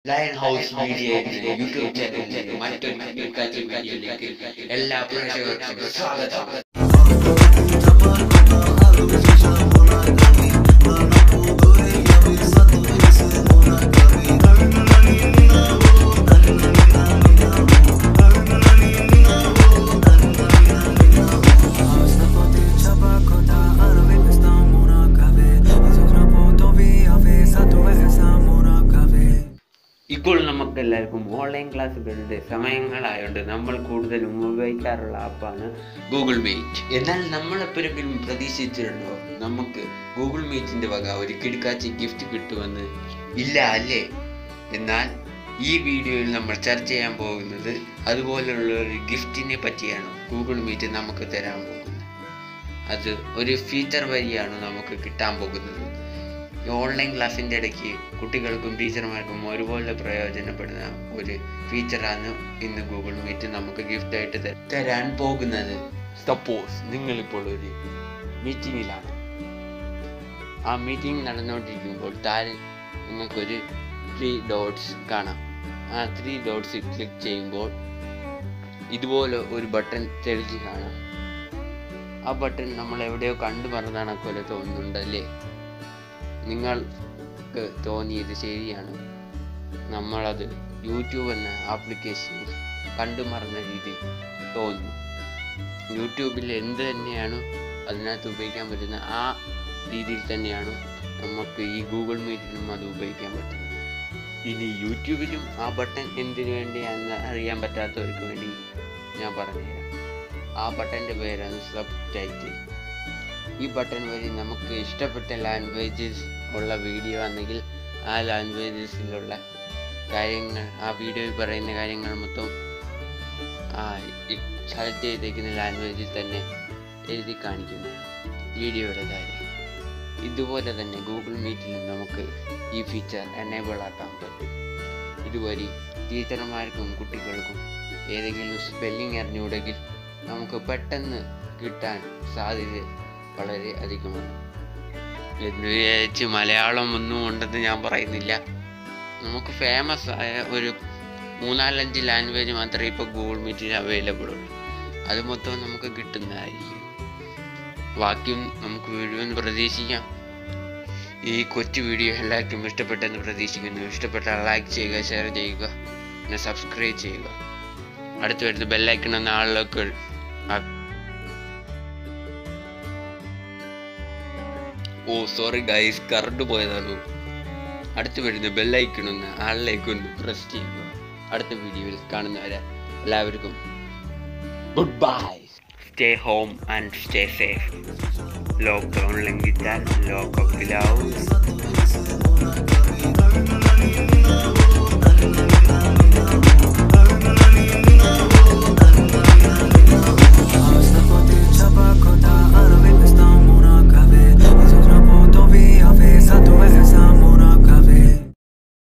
lion house media എന്ന YouTube ചാനലിലെ മറ്റൊരു കിടക്കാച്ചി വീഡിയോയിലേക്ക് എല്ലാ പ്രേക്ഷകർക്കും സ്വാഗതം Hasta potyčia pakota, arve pesta muna kave Azukna potovi ave, satove esa muna kave ഇപ്പോൾ നമുക്ക് എല്ലാവർക്കും ഓൺലൈൻ ക്ലാസ്സുകളുടെ സമയങ്ങളായതുകൊണ്ട് നമ്മൾ കൂടുതലും ഉപയോഗിക്കാറുള്ള ആപ്പാണ് ഗൂഗിൾ മീറ്റ് എന്നാൽ നമ്മൾ എപ്പോഴെങ്കിലും പ്രതീക്ഷിച്ചിട്ടുണ്ടോ നമുക്ക് ഗൂഗിൾ മീറ്റിന്റെ വക ഒരു കിടക്കാച്ചി ഗിഫ്റ്റ് കിട്ടുമെന്ന് ഇല്ല അല്ലേ എന്നാൽ ഈ വീഡിയോയിൽ നമ്മൾ ചർച്ച ചെയ്യാൻ പോകുന്നത് അതുപോലുള്ള ഒരു ഗിഫ്റ്റിനെ പറ്റിയാണ് ഗൂഗിൾ മീറ്റ് നമുക്ക് തരാൻ പോകുന്നത് അത് ഒരു ഫീച്ചർ വഴിയാണ് നമുക്ക് കിട്ടാൻ പോകുന്നത് ഈ ഓൺലൈൻ ക്ലാസ്സിൻ്റെ ഇടയ്ക്ക് കുട്ടികൾക്കും ടീച്ചർമാർക്കും ഒരുപോലെ പ്രയോജനപ്പെടുന്ന ഒരു ഫീച്ചറാണ് ഇന്ന് ഗൂഗിൾ മീറ്റ് നമുക്ക് ഗിഫ്റ്റായിട്ട് തരാൻ പോകുന്നത് സപ്പോസ് നിങ്ങളിപ്പോൾ ഒരു മീറ്റിങ്ങിലാണ് ആ മീറ്റിംഗ് നടന്നുകൊണ്ടിരിക്കുമ്പോൾ താഴെ നിങ്ങൾക്കൊരു ത്രീ ഡോട്ട്സ് കാണാം ആ ത്രീ ഡോട്ട്സ് ക്ലിക്ക് ചെയ്യുമ്പോൾ ഇതുപോലെ ഒരു ബട്ടൺ തെളിച്ച് കാണാം ആ ബട്ടൺ നമ്മൾ എവിടെയോ കണ്ടു മറന്നാണ് പോലെ തോന്നുന്നുണ്ടല്ലേ നിങ്ങൾക്ക് തോന്നിയത് ശരിയാണ് നമ്മളത് യൂട്യൂബ് എന്ന ആപ്ലിക്കേഷനിൽ കണ്ടു മറന്ന രീതി തോന്നുന്നു യൂട്യൂബിൽ എന്ത് തന്നെയാണ് അതിനകത്ത് ഉപയോഗിക്കാൻ പറ്റുന്ന ആ രീതിയിൽ തന്നെയാണ് നമുക്ക് ഈ ഗൂഗിൾ മീറ്റിലും അത് ഉപയോഗിക്കാൻ പറ്റുന്നത് ഇനി യൂട്യൂബിലും ആ ബട്ടൺ എന്തിനു വേണ്ടിയാണെന്ന് അറിയാൻ പറ്റാത്തവർക്ക് വേണ്ടി ഞാൻ പറഞ്ഞുതരാം ആ ബട്ടൻ്റെ പേരാണ് സബ് ടൈറ്റിൽ ഈ ബട്ടൺ വഴി നമുക്ക് ഇഷ്ടപ്പെട്ട ലാംഗ്വേജസ് ഉള്ള വീഡിയോ ആണെങ്കിൽ ആ ലാംഗ്വേജസിലുള്ള കാര്യങ്ങൾ ആ വീഡിയോയിൽ പറയുന്ന കാര്യങ്ങൾ മൊത്തം ആ സെലക്ട് ചെയ്തേക്കുന്ന ലാംഗ്വേജിൽ തന്നെ എഴുതി കാണിക്കുന്നു വീഡിയോയുടെ താഴെ ഇതുപോലെ തന്നെ ഗൂഗിൾ മീറ്റിലും നമുക്ക് ഈ ഫീച്ചർ എനേബിൾ ആക്കാൻ പറ്റും ഇതുവഴി ടീച്ചർമാർക്കും കുട്ടികൾക്കും ഏതെങ്കിലും സ്പെല്ലിംഗ് അറിഞ്ഞുകൂടെങ്കിൽ നമുക്ക് പെട്ടെന്ന് കിട്ടാൻ സാധ്യത വളരെ അധികമാണ് എന്ന് വിചാരിച്ച് മലയാളം ഒന്നും ഉണ്ടെന്ന് ഞാൻ പറയുന്നില്ല നമുക്ക് ഫേമസ് ആയ ഒരു മൂന്നാലഞ്ച് ലാംഗ്വേജ് മാത്രമേ ഇപ്പോൾ ഗൂഗിൾ മീറ്റിൽ അവൈലബിൾ ഉള്ളൂ അത് മൊത്തം നമുക്ക് കിട്ടുന്നതായിരിക്കും ബാക്കിയും നമുക്ക് മുഴുവൻ പ്രതീക്ഷിക്കാം ഈ കൊച്ചു വീഡിയോ എല്ലാവർക്കും ഇഷ്ടപ്പെട്ടെന്ന് പ്രതീക്ഷിക്കുന്നു ഇഷ്ടപ്പെട്ടാൽ ലൈക്ക് ചെയ്യുക ഷെയർ ചെയ്യുക പിന്നെ സബ്സ്ക്രൈബ് ചെയ്യുക അടുത്ത് വരുന്ന ബെല്ലൈക്കൺ എന്ന ആളിലേക്ക് ആ- ഓ സോറി ഗൈസ് കറണ്ട് പോയതാണ് അടുത്ത് വരുന്ന ബെല്ലൈക്കൺ ഒന്ന് ആളിലേക്ക് ഒന്ന് പ്രസ് ചെയ്യുക അടുത്ത വീഡിയോയിൽ കാണുന്നവരെ എല്ലാവർക്കും goodbye stay home and stay safe lockdown ലംഘിച്ചാൽ ലോക്കപ്പിലാവും